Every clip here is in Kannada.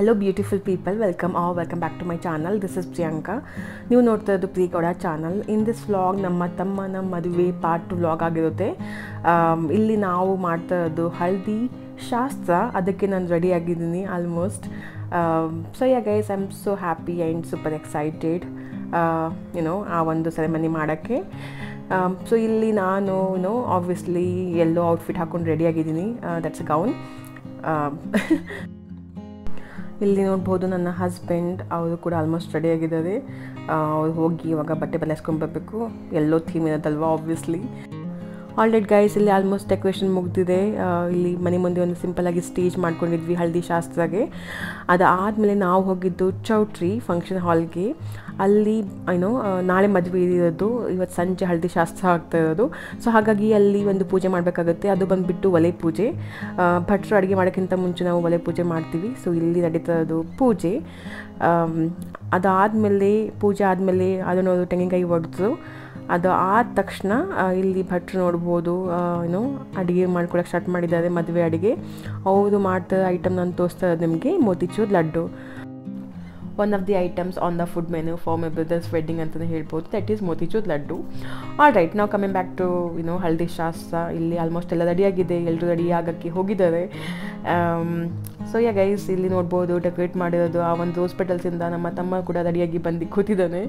hello beautiful people welcome are welcome back to my channel this is Priyanka ನೀವು ನೋಡ್ತಾ ಇರೋದು Preegowda channel in this vlog ನಮ್ಮ ತಮ್ಮನ ಮದುವೆ ಪಾರ್ಟ್ ಟು ವ್ಲಾಗ್ ಆಗಿರುತ್ತೆ ಆಮ್, ಇಲ್ಲಿ ನಾವು ಮಾಡ್ತಾ ಇರೋದು ಹಳದಿ ಶಾಸ್ತ್ರ ಅದಕ್ಕೆ ನಾನು ರೆಡಿ ಆಗಿದ್ದೀನಿ almost so yeah guys I am so happy and super excited you know ಆ ಒಂದು ಸೆರೆಮನಿ ಮಾಡೋಕ್ಕೆ ಸೊ ಇಲ್ಲಿ ನಾನು ಯುನೋ ಆಬ್ವಿಯಸ್ಲಿ ಎಲ್ಲೋ ಔಟ್ಫಿಟ್ ಹಾಕೊಂಡು ರೆಡಿ ಆಗಿದ್ದೀನಿ ದಟ್ಸ್ ಗೌನ್ ಇಲ್ಲಿ ನೋಡ್ಬೋದು ನನ್ನ ಹಸ್ಬೆಂಡ್ ಅವರು ಕೂಡ ಆಲ್ಮೋಸ್ಟ್ ರೆಡಿ ಆಗಿದ್ದಾರೆ ಅವ್ರು ಹೋಗಿ ಇವಾಗ ಬಟ್ಟೆ ಬದಲಾಯಿಸ್ಕೊಂಡ್ಬರ್ಬೇಕು ಎಲ್ಲೋ ಥೀಮ್ ಇರೋದಲ್ವಾ ಆಬ್ವಿಯಸ್ಲಿ ಆಲ್ರೆಡಿ ಗೈಸ್ ಇಲ್ಲಿ ಆಲ್ಮೋಸ್ಟ್ ಡೆಕೋರೇಷನ್ ಮುಗ್ದಿದೆ ಆ, ಇಲ್ಲಿ ಮನೆ ಮುಂದೆ ಒಂದು ಸಿಂಪಲಾಗಿ ಸ್ಟೇಜ್ ಮಾಡ್ಕೊಂಡಿದ್ವಿ ಹಳದಿ ಶಾಸ್ತ್ರಗೆ ಅದಾದಮೇಲೆ ನಾವು ಹೋಗಿದ್ದು ಚೌಟ್ರಿ ಫಂಕ್ಷನ್ ಹಾಲ್ಗೆ ಅಲ್ಲಿ ಏನೋ ಆ, ನಾಳೆ ಮದುವೆ ಇರೋದು ಇವತ್ತು ಸಂಜೆ ಹಳದಿ ಶಾಸ್ತ್ರ ಆಗ್ತಾ ಇರೋದು ಸೊ ಹಾಗಾಗಿ ಅಲ್ಲಿ ಒಂದು ಪೂಜೆ ಮಾಡಬೇಕಾಗುತ್ತೆ ಅದು ಬಂದುಬಿಟ್ಟು ಒಲೆ ಪೂಜೆ ಆ, ಭಟ್ರು ಅಡುಗೆ ಮಾಡೋಕ್ಕಿಂತ ಮುಂಚೆ ನಾವು ಒಲೆ ಪೂಜೆ ಮಾಡ್ತೀವಿ ಸೊ ಇಲ್ಲಿ ನಡೀತಾ ಇರೋದು ಪೂಜೆ ಆಮ್, ಅದಾದಮೇಲೆ ಪೂಜೆ ಆದಮೇಲೆ ಅದನ್ನು ತೆಂಗಿನಕಾಯಿ ಒಡೆದು ಅದು ಆದ ತಕ್ಷಣ ಆ, ಇಲ್ಲಿ ಭಟ್ರು ನೋಡ್ಬೋದು ಏನು ಅಡುಗೆ ಮಾಡ್ಕೊಳಕ್ಕೆ ಸ್ಟಾರ್ಟ್ ಮಾಡಿದ್ದಾರೆ ಮದುವೆ ಅಡುಗೆ ಅವರು ಮಾಡ್ತಾ ಐಟಮ್ ನಾನು ತೋರಿಸ್ತಾ ಇರೋದು ನಿಮಗೆ motichoor laddu one of the items on the food menu for my brother's wedding ಅಂತಲೇ ಹೇಳ್ಬೋದು that is motichoor laddu all right ನಾವು ಕಮಿಂಗ್ ಬ್ಯಾಕ್ ಟು ಯುನೋ ಹಳದಿ ಶಾಸ್ತ್ರ ಇಲ್ಲಿ ಆಲ್ಮೋಸ್ಟ್ ಎಲ್ಲ ರೆಡಿಯಾಗಿದೆ ಎಲ್ಲರೂ ರೆಡಿ ಆಗೋಕ್ಕೆ ಹೋಗಿದ್ದಾರೆ ಸೊ ಯಾ ಗೈಸ್ ಇಲ್ಲಿ ನೋಡ್ಬೋದು ಡೆಕೋರೇಟ್ ಮಾಡಿರೋದು ಆ ಒಂದು ಹಾಸ್ಪಿಟಲ್ಸಿಂದ ನಮ್ಮ ತಮ್ಮ ಕೂಡ ರೆಡಿಯಾಗಿ ಬಂದು ಕೂತಿದ್ದಾನೆ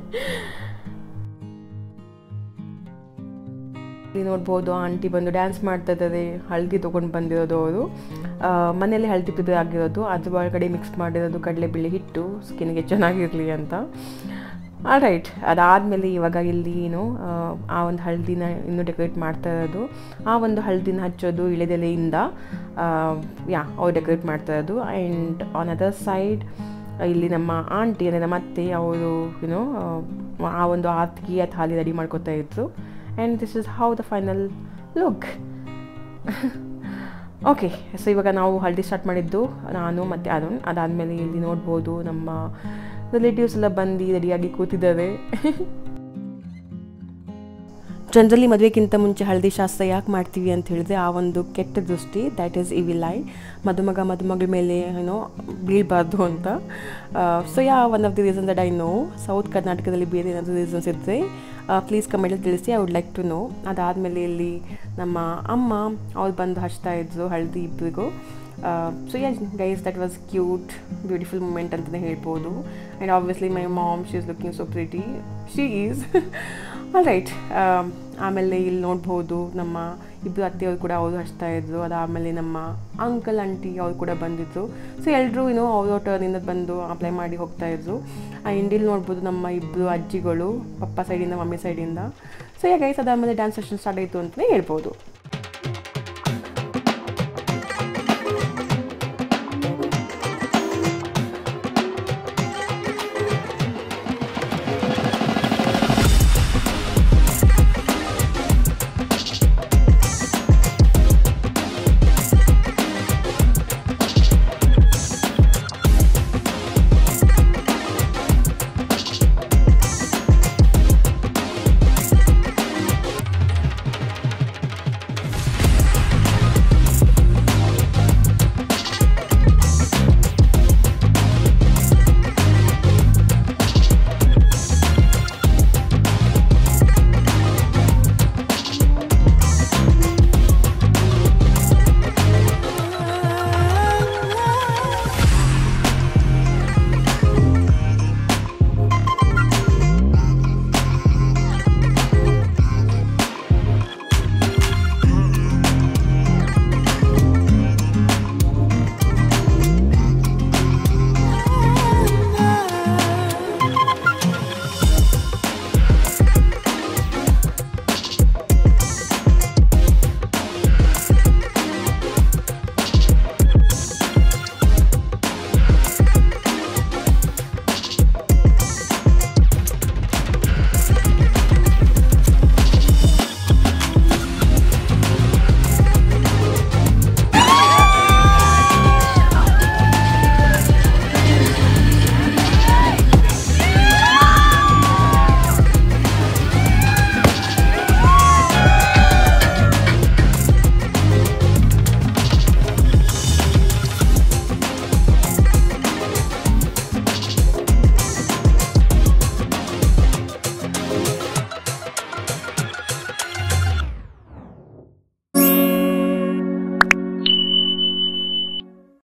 ಇಲ್ಲಿ ನೋಡ್ಬೋದು ಆಂಟಿ ಬಂದು ಡ್ಯಾನ್ಸ್ ಮಾಡ್ತಾ ಇದ್ದಾರೆ ಹಳದಿ ತೊಗೊಂಡು ಬಂದಿರೋದು ಅವರು ಮನೆಯಲ್ಲಿ ಹಳದಿ ಪ್ರಿಪೇರ್ ಆಗಿರೋದು ಅದ್ರ ಒಳಗಡೆ ಮಿಕ್ಸ್ ಮಾಡಿರೋದು ಕಡಲೆಬೇಳೆ ಹಿಟ್ಟು ಸ್ಕಿನ್ಗೆ ಚೆನ್ನಾಗಿರಲಿ ಅಂತ ರೈಟ್ ಅದಾದಮೇಲೆ ಇವಾಗ ಇಲ್ಲಿ ಏನು ಆ, ಆ ಒಂದು ಹಳದಿನ ಇನ್ನೂ ಡೆಕೋರೇಟ್ ಮಾಡ್ತಾ ಇರೋದು ಆ ಒಂದು ಹಳದಿನ ಹಚ್ಚೋದು ಇಳೆದೆಲೆಯಿಂದ ಯಾ ಅವ್ರು ಡೆಕೋರೇಟ್ ಮಾಡ್ತಾ ಇರೋದು ಆ್ಯಂಡ್ ಆನ್ ಅದರ್ ಸೈಡ್ ಇಲ್ಲಿ ನಮ್ಮ ಆಂಟಿ ಅಂದರೆ ನಮ್ಮ ಅತ್ತೆ ಅವರು ಏನೋ ಆ ಒಂದು ಆರ್ತಿಗೆ ಆ ಥಾಲಿ ರೆಡಿ ಮಾಡ್ಕೊತಾ ಇದ್ರು and this is how the final look okay so ಇವಾಗ ನಾವು ಹಳದಿ ಸ್ಟಾರ್ಟ್ ಮಾಡಿದ್ದು ನಾನು ಮತ್ತು ಅರುಣ್ ಅದಾದಮೇಲೆ ಇಲ್ಲಿ ನೋಡ್ಬೋದು ನಮ್ಮ ರಿಲೇಟಿವ್ಸ್ ಎಲ್ಲ ಬಂದು ರೆಡಿಯಾಗಿ ಕೂತಿದ್ದಾರೆ ಜನರಲಿ ಮದುವೆಗಿಂತ ಮುಂಚೆ ಹಳದಿ ಶಾಸ್ತ್ರ ಯಾಕೆ ಮಾಡ್ತೀವಿ ಅಂತ ಹೇಳಿದ್ರೆ ಆ ಒಂದು ಕೆಟ್ಟ ದೃಷ್ಟಿ ದ್ಯಾಟ್ ಈಸ್ ಇವಿ ಲೈ ಮದುಮಗ ಮದುಮಗಳ ಮೇಲೆ ಏನೋ ಬೀಳಬಾರ್ದು ಅಂತ so yeah one of the reason that I know south ಕರ್ನಾಟಕದಲ್ಲಿ ಬೇರೆ ಏನಾದರೂ ರೀಸನ್ಸ್ ಇದ್ದರೆ ಪ್ಲೀಸ್ ಕಮೆಂಟಲ್ಲಿ ತಿಳಿಸಿ I would like to know ಅದಾದಮೇಲೆ ಇಲ್ಲಿ ನಮ್ಮ ಅಮ್ಮ ಅವ್ರು ಬಂದು ಹಚ್ತಾ ಇದ್ರು ಹಳದಿ ಇಬ್ಬರಿಗೂ so yeah guys that was cute beautiful moment ಅಂತಲೇ ಹೇಳ್ಬೋದು and obviously my mom she is looking so pretty she is right ಆಮೇಲೆ ಇಲ್ಲಿ ನೋಡ್ಬೋದು ನಮ್ಮ ಇಬ್ಬರು ಅತ್ತೆಯವರು ಕೂಡ ಅವರು ಹಚ್ತಾ ಇದ್ರು ಅದಾದಮೇಲೆ ನಮ್ಮ ಅಂಕಲ್ ಆಂಟಿ ಅವ್ರು ಕೂಡ ಬಂದಿದ್ರು ಸೊ ಎಲ್ಲರೂ ಏನೋ ಅವ್ರ ಟರ್ನಿಂದ ಬಂದು ಅಪ್ಲೈ ಮಾಡಿ ಹೋಗ್ತಾ ಇದ್ರು ಆ್ಯಂಡ್ ಇಲ್ಲಿ ನೋಡ್ಬೋದು ನಮ್ಮ ಇಬ್ಬರು ಅಜ್ಜಿಗಳು ಪಪ್ಪ ಸೈಡಿಂದ ಮಮ್ಮಿ ಸೈಡಿಂದ ಸೊ ಯಾ ಗೈಸ್ ಅದಾದಮೇಲೆ ಡ್ಯಾನ್ಸ್ ಸೆಷನ್ ಸ್ಟಾರ್ಟ್ ಆಯಿತು ಅಂತಲೇ ಹೇಳ್ಬೋದು